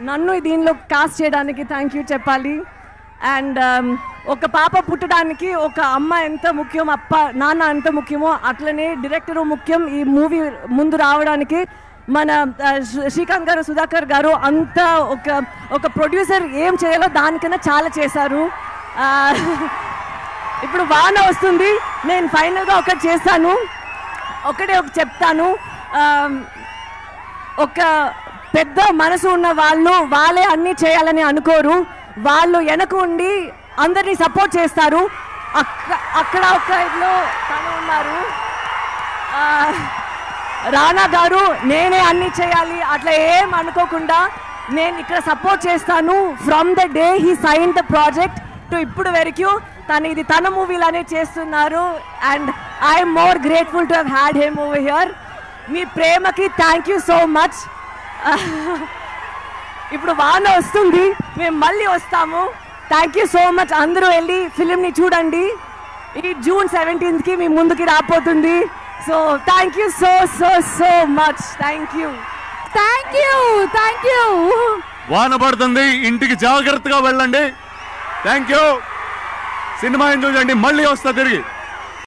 నన్ను దీనిలో కాస్ట్ చేయడానికి థ్యాంక్ యూ చెప్పాలి అండ్ ఒక పాప పుట్టడానికి ఒక అమ్మ ఎంత ముఖ్యం అప్ప నాన్న ఎంత ముఖ్యమో అట్లనే డైరెక్టర్ ముఖ్యం ఈ మూవీ ముందు రావడానికి మన ఆ, శ్రీ- శ్రీకాంత్ గారు సుధాకర్ గారు అంత ఒక ఒక ప్రొడ్యూసర్ ఏం చేయాలో దానికన్నా చాలా చేశారు ఆ, ఇప్పుడు వాన వస్తుంది నేను ఫైనల్గా ఒకటి చేస్తాను ఒకటే ఒక చెప్తాను ఆ, ఒక పెద్ద మనసు ఉన్న వాళ్ళు వాళ్ళే అన్నీ చేయాలని అనుకోరు వాళ్ళు వెనక ఉండి అందరినీ సపోర్ట్ చేస్తారు అక్క అక్కడ ఒక ఇదిలో తను ఉన్నారు ఆ, రానా గారు నేనే అన్ని చేయాలి అట్లా ఏం అనుకోకుండా నేను ఇక్కడ సపోర్ట్ చేస్తాను from the day he sign the project to ఇప్పుడు వరకు తను ఇది తన మూవీలానే చేస్తున్నారు and I'm more grateful to have had him over here మీ ప్రేమకి థ్యాంక్ యూ సో మచ్ ఇప్పుడు వాన వస్తుంది మేము మళ్ళీ వస్తాము థ్యాంక్ యూ సో మచ్ అందరూ వెళ్ళి ఫిలింని చూడండి ఈ జూన్ సెవెంటీన్త్కి మీ ముందుకి రాబోతుంది so thank you so so so much thank you thank you thank you వాన పడుతుంది ఇంటికి జాగ్రత్తగా వెళ్ళండి థ్యాంక్ యూ సినిమా ఎంజాయ్ చేయండి మళ్ళీ వస్తా తిరిగి